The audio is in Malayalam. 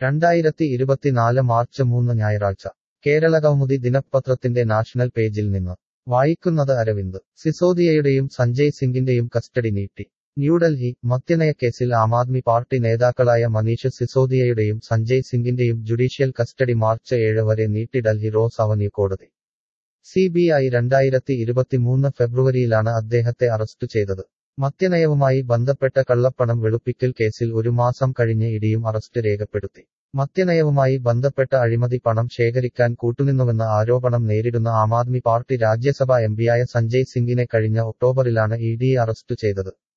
രണ്ടായിരത്തി ഇരുപത്തിനാല് മാർച്ച് മൂന്ന് ഞായറാഴ്ച കേരള കൗമുദി ദിനപത്രത്തിന്റെ നാഷണൽ പേജിൽ നിന്ന് വായിക്കുന്നത് അരവിന്ദ് സിസോദിയയുടെയും സഞ്ജയ് സിംഗിന്റെയും കസ്റ്റഡി നീട്ടി ന്യൂഡൽഹി മദ്യനയക്കേസിൽ ആം ആദ്മി പാർട്ടി നേതാക്കളായ Manish സിസോദിയയുടെയും Sanjay സിംഗിന്റെയും judicial custody March ഏഴ് വരെ നീട്ടി ഡൽഹി റോസ് അവന്യൂ കോടതി സി ബി ഐ രണ്ടായിരത്തി ഇരുപത്തിമൂന്ന് ഫെബ്രുവരിയിലാണ് അദ്ദേഹത്തെ അറസ്റ്റ് ചെയ്തത് മദ്യനയവുമായി ബന്ധപ്പെട്ട കള്ളപ്പണം വെളുപ്പിക്കൽ കേസിൽ ഒരു മാസം കഴിഞ്ഞ് ഇടിയും അറസ്റ്റ് രേഖപ്പെടുത്തി മദ്യനയവുമായി ബന്ധപ്പെട്ട അഴിമതി പണം ശേഖരിക്കാൻ കൂട്ടുനിന്നുവെന്ന ആരോപണം നേരിടുന്ന ആം ആദ്മി പാർട്ടി രാജ്യസഭാ എംപിയായ സഞ്ജയ് സിംഗിനെ കഴിഞ്ഞ ഒക്ടോബറിലാണ് ഇ ഡി അറസ്റ്റ് ചെയ്തത്